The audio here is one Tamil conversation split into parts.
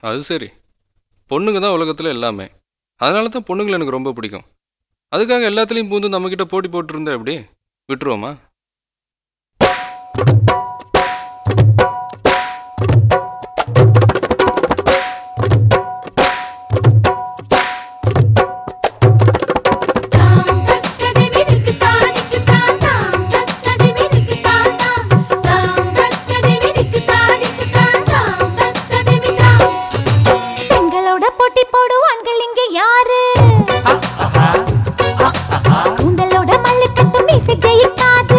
அது சரி பொண்ணுங்க தான் உலகத்தில் எல்லாமே அதனால தான் பொண்ணுங்களை எனக்கு ரொம்ப பிடிக்கும் அதுக்காக எல்லாத்துலேயும் பூந்து நம்மக்கிட்ட போட்டி போட்டுருந்தா எப்படி விட்டுருவோமா பெண்களோட போட்டி போடும் ஆண்கள் இங்க யாரு உங்களோட மல்லுக்கட்டு மீசை ஜெயிக்காது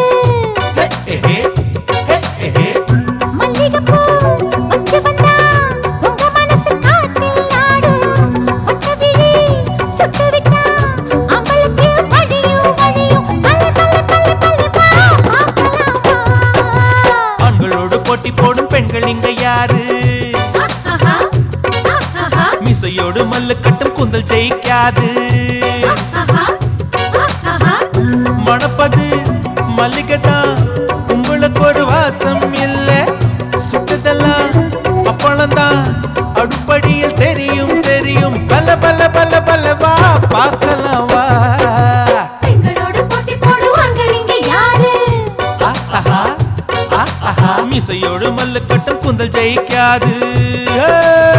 மல்லிகைப்பூ வச்சு வந்தா உங்க மனசு காத்தில் ஆடும் ஒட்ட விழி சுட்டு விட்டா அவளுக்கு வழியும் வழியும் பல்ல பல்ல பல்ல பல்ல வா பார்க்கலாமா ஆண்களோடு போட்டி போடும் பெண்கள் இங்க யாரு ஆஹா ஆஹா மிசையோடு மல்லு கட்டும் குந்தல் ஜெயிக்காது ஆஹா ஆஹா மணப்பது மல்லிகை தான் உங்களுக்கு ஒரு வாசம் இல்ல சுட்டதெல்லாம் அப்பளம்தான் அடுப்படியில் தெரியும் தெரியும் பல பல பல பல வா பார்க்கலாம் வா பெண்களோட போட்டி போடும் ஆண்கள் இங்க யாரு ஆஹா, ஆஹா, மிசையோடு மல்லு கட்டும் குந்தல் ஜெயிக்காது ஏ.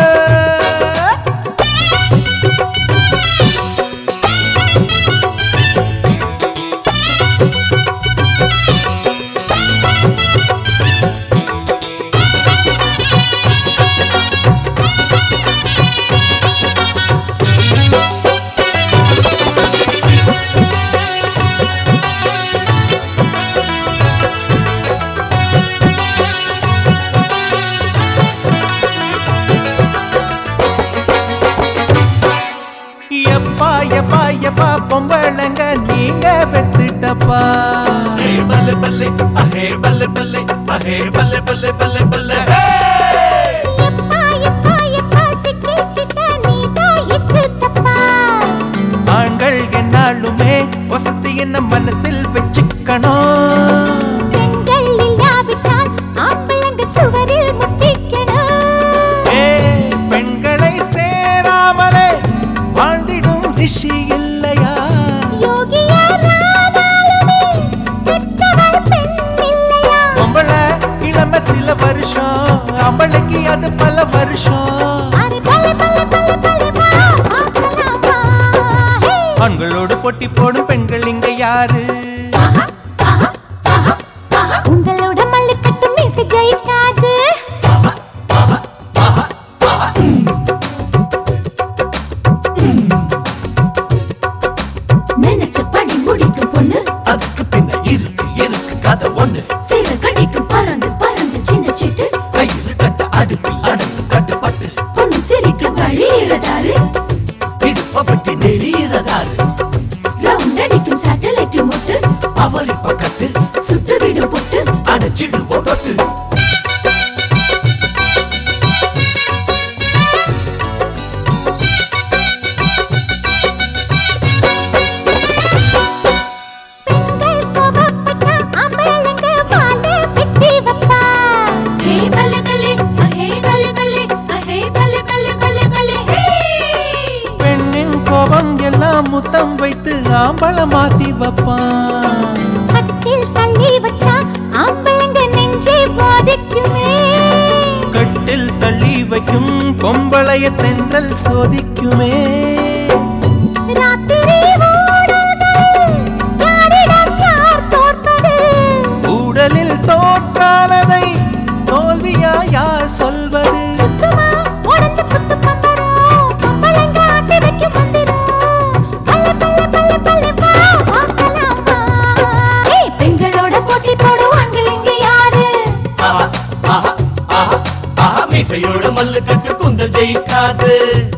எப்பா எப்பா எப்பா பொம்பளைங்க நீங்க வெத்துட்டப்பா பல்ல பல்ல அஹே பல்ல பல்ல அஹே பல்ல பல்ல பல்ல பல்ல எப்பா எப்பா எப்பா சிக்கிட்ட நீதான் எக்கு தப்பா ஆண்கள் என்னாலுமே வசதி என்ன மனசில் வச்சுக்கணும் பெண்கள் இல்லாவிட்டால் ஆம்பளங்க சுவரில் முட்டிக்கணும் ஏ பெண்களை சேராமலே வாழ்ந்திடும் ரிஷி இல்லையா யோகியரானாலுமே பெற்றவள் பெண் இல்லையா பொம்பளை இளம சில வருஷம் அவளுக்கு அது பல வருஷம் அरे பல்ல பல்ல பல்ல பல்ல வா பார்க்கலாமா ஹே ஆண்களோடு போட்டி போடும் பெண்கள் இங்க யாரு உங்களோட மல்லுக்கட்டு மீசை ஜெயிக்காது நினைச்சபடி முடிக்கும் பொண்ணு அதுக்கு பின்ன இருக்கு இருக்கு கதை ஒண்ணு சிற கடிக்கும் பறந்து பறந்து சின்ன சிட்டு கையில் கட்ட அடுப்பில் அடங்கு கட்டுப்பட்டு பொண்ணு சிரிக்க வழியிறதாரு இடுப்ப பட்டி நெளியறதாரு ரவுண்ட் அடிக்கும் சேட்டலைட் முட்டு அவர் இப்ப கட்டு சுட்டு விடும் பொட்டு அடைச்சிடுவோம் தொட்டு பெண்கள் கோபப்பட்டா ஆம்பளைங்க வாழ வெட்டி வைப்பா ஹே பல்ல பல்ல ஹே பல்ல பல்ல ஹே பல்ல பல்ல பல்ல பல்ல ஹே பெண்ணின் கோபம் எல்லாம் முத்தம் வைத்து ஆம்பள மாத்தி வைப்பான் கட்டில் தள்ளி வச்சா ஆம்பளைங்க நெஞ்சே பாதிக்குமே கட்டில் தள்ளி வைக்கும் பொம்பளைய தென்றல் சோதிக்குமே ராத்திரி ஊடல்கள் யாரிடம் யார் தோற்பது ஊடலில் தோற்றானதை தோல்வியா யார் சொல்வது சுத்தமா உடைஞ்ச குத்து பம்பரம் பொம்பளைங்க ஆட்டி வைக்கும் மந்திரம் பல்ல பல்ல பல்ல பல்ல வா பார்க்கலாமா ஏய் பெண்களோட போட்டி போடும் ஆண்கள் இங்க யாரு மீசையோட மல்லு கட்டு குந்தல் ஜெயிக்காது